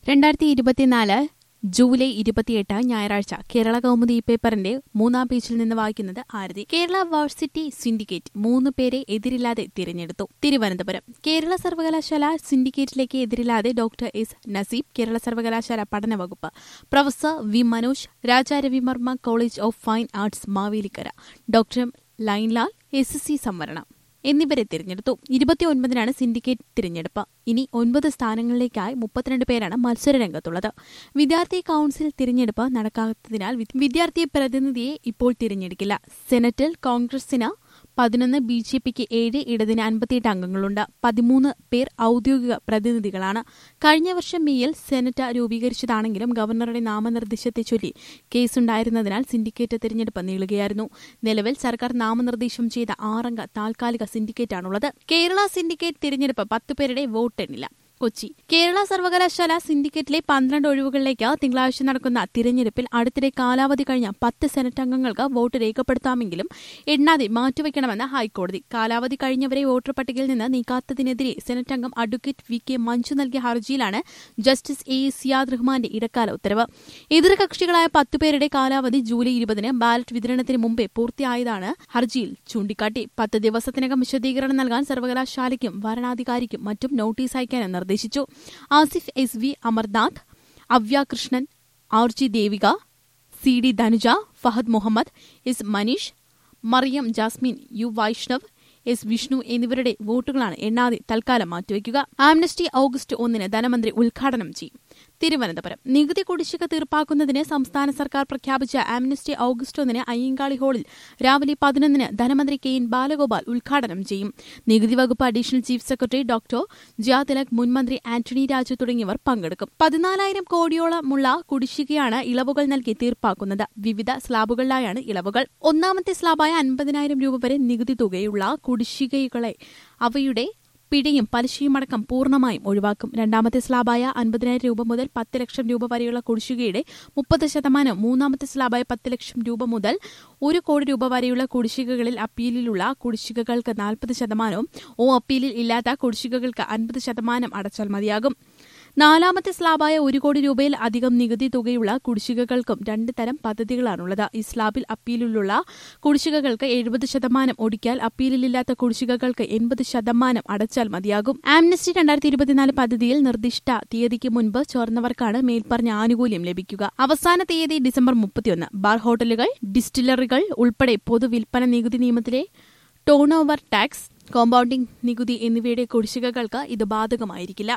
രണ്ടായിരത്തി ഇരുപത്തിനാല് ജൂലൈ ഇരുപത്തിയെട്ട് ഞായറാഴ്ച കേരള കൗമുദി പേപ്പറിന്റെ മൂന്നാം പേജിൽ നിന്ന് വായിക്കുന്നത് ആരതി കേരള വാഴ്സിറ്റി സിൻഡിക്കേറ്റ് മൂന്ന് പേരെ എതിരില്ലാതെ തിരഞ്ഞെടുത്തു തിരുവനന്തപുരം കേരള സർവകലാശാല സിൻഡിക്കേറ്റിലേക്ക് എതിരില്ലാതെ ഡോക്ടർ എസ് നസീബ് കേരള സർവകലാശാല പഠന വകുപ്പ് professor V Manoj Raja Ravi Varma college of fine arts Mavelikkara doctor Lainlal S C സംവരണം എന്നിവരെ തിരഞ്ഞെടുത്തു ഇരുപത്തിയൊൻപതിനാണ് സിൻഡിക്കേറ്റ് തിരഞ്ഞെടുപ്പ് ഇനി ഒൻപത് സ്ഥാനങ്ങളിലേക്കായി മുപ്പത്തിരണ്ട് പേരാണ് മത്സരരംഗത്തുള്ളത് വിദ്യാർത്ഥി കൌൺസിൽ തിരഞ്ഞെടുപ്പ് നടക്കാത്തതിനാൽ വി- വിദ്യാർത്ഥി പ്രതിനിധിയെ ഇപ്പോൾ തിരഞ്ഞെടുക്കില്ല സെനറ്റിൽ കോൺഗ്രസിന് പതിനൊന്ന് ബി ജെ പിക്ക് ഏഴ് ഇടതിന് അൻപത്തിയെട്ട് അംഗങ്ങളുണ്ട് പതിമൂന്ന് പേർ ഔദ്യോഗിക പ്രതിനിധികളാണ് കഴിഞ്ഞ വർഷം മെയ്യിൽ സെനറ്റ് രൂപീകരിച്ചതാണെങ്കിലും ഗവർണറുടെ നാമനിർദ്ദേശത്തെ ചൊല്ലി കേസുണ്ടായിരുന്നതിനാൽ സിൻഡിക്കേറ്റ് തിരഞ്ഞെടുപ്പ് നീളുകയായിരുന്നു നിലവിൽ സർക്കാർ നാമനിർദ്ദേശം ചെയ്ത ആറംഗ താൽക്കാലിക സിൻഡിക്കേറ്റാണുള്ളത് കേരള സിൻഡിക്കേറ്റ് തിരഞ്ഞെടുപ്പ് പത്ത് പേരുടെ വോട്ടെണ്ണില്ല കൊച്ചി കേരള സർവകലാശാല സിൻഡിക്കേറ്റിലെ പന്ത്രണ്ട് ഒഴിവുകളിലേക്ക് തിങ്കളാഴ്ച നടക്കുന്ന തിരഞ്ഞെടുപ്പിൽ അടുത്തിടെ കാലാവധി കഴിഞ്ഞ പത്ത് സെനറ്റ് അംഗങ്ങൾക്ക് വോട്ട് രേഖപ്പെടുത്താമെങ്കിലും എണ്ണാതെ മാറ്റിവെക്കണമെന്ന് ഹൈക്കോടതി കാലാവധി കഴിഞ്ഞവരെ വോട്ടർ പട്ടികയിൽ നിന്ന് നീക്കാത്തതിനെതിരെ സെനറ്റ് അംഗം അഡ്വക്കേറ്റ് വി കെ മഞ്ജു നൽകിയ ഹർജിയിലാണ് ജസ്റ്റിസ് എ സിയാദ് റഹ്മാന്റെ ഇടക്കാല ഉത്തരവ് എതിർകക്ഷികളായ പത്തുപേരുടെ കാലാവധി ജൂലൈ ഇരുപതിന് ബാലറ്റ് വിതരണത്തിന് മുമ്പേ പൂർത്തിയായതാണ് ഹർജിയിൽ ചൂണ്ടിക്കാട്ടി പത്ത് ദിവസത്തിനകം വിശദീകരണം നൽകാൻ സർവകലാശാലയ്ക്കും വരണാധികാരിക്കും മറ്റും നോട്ടീസ് അയക്കാനും നിർദ്ദേശിച്ചു Asif S V Amarnath Avya Krishnan R G Devika C D Dhanuja Fahad Muhammad S Maneesh Mariyam Jasmine U Vaishnav S Vishnu എന്നിവരുടെ വോട്ടുകളാണ് എണ്ണാതെ തൽക്കാലം മാറ്റിവെക്കുക ആംനസ്റ്റി ഓഗസ്റ്റ് ഒന്നിന് ധനമന്ത്രി ഉദ്ഘാടനം ചെയ്യും തിരുവനന്തപുരം നികുതി കുടിശ്ശിക തീർപ്പാക്കുന്നതിന് സംസ്ഥാന സർക്കാർ പ്രഖ്യാപിച്ച ആംനസ്റ്റി ഓഗസ്റ്റ് ഒന്നിന് അയ്യങ്കാളി ഹാളിൽ രാവിലെ പതിനൊന്നിന് ധനമന്ത്രി കെ എൻ ബാലഗോപാൽ ഉദ്ഘാടനം ചെയ്യും നികുതി വകുപ്പ് additional chief secretary doctor Jiya Tilak മുൻമന്ത്രി ആന്റണി രാജു തുടങ്ങിയവർ പങ്കെടുക്കും പതിനാലായിരം കോടിയോളമുള്ള കുടിശ്ശികയാണ് ഇളവുകൾ നൽകി തീർപ്പാക്കുന്നത് വിവിധ സ്ലാബുകളിലായാണ് ഇളവുകൾ ഒന്നാമത്തെ സ്ലാബായ അൻപതിനായിരം രൂപ വരെ നികുതി തുകയുള്ള കുടിശ്ശികകളെ അവയുടെ പിഴയും പലിശയുമടക്കം പൂർണ്ണമായും ഒഴിവാക്കും രണ്ടാമത്തെ സ്ലാബായ അൻപതിനായിരം രൂപ മുതൽ പത്ത് ലക്ഷം രൂപ വരെയുള്ള കുടിശ്ശികയുടെ മുപ്പത് ശതമാനം മൂന്നാമത്തെ സ്ലാബായ പത്ത് ലക്ഷം രൂപ മുതൽ ഒരു കോടി രൂപ വരെയുള്ള കുടിശ്ശികകളിൽ അപ്പീലിലുള്ള കുടിശ്ശികകൾക്ക് നാൽപ്പത് ശതമാനവും ഓ അപ്പീലിൽ ഇല്ലാത്ത കുടിശ്ശികകൾക്ക് അൻപത് ശതമാനം അടച്ചാൽ മതിയാകും നാലാമത്തെ സ്ലാബായ ഒരു കോടി രൂപയിൽ അധികം നികുതി തുകയുള്ള കുടിശ്ശികകൾക്കും രണ്ട് തരം പദ്ധതികളാണുള്ളത് ഈ സ്ലാബിൽ അപ്പീലിലുള്ള കുടിശ്ശികകൾക്ക് എഴുപത് ശതമാനം ഒടിക്കാൽ അപ്പീലിലില്ലാത്ത കുടിശ്ശികകൾക്ക് എൺപത് ശതമാനം അടച്ചാൽ മതിയാകും ആംനസ്റ്റി രണ്ടായിരത്തി ഇരുപത്തിനാല് പദ്ധതിയിൽ നിർദ്ദിഷ്ട തീയതിക്ക് മുൻപ് ചേർന്നവർക്കാണ് മേൽപ്പറഞ്ഞ ആനുകൂല്യം ലഭിക്കുക അവസാന തീയതി ഡിസംബർ മുപ്പത്തിയൊന്ന് ബാർ ഹോട്ടലുകൾ ഡിസ്റ്റിലറികൾ ഉൾപ്പെടെ പൊതുവിൽപ്പന നികുതി നിയമത്തിലെ ടേൺ ഓവർ ടാക്സ് കോമ്പൌണ്ടിംഗ് നികുതി എന്നിവയുടെ കുടിശ്ശികകൾക്ക് ഇത് ബാധകമായിരിക്കില്ല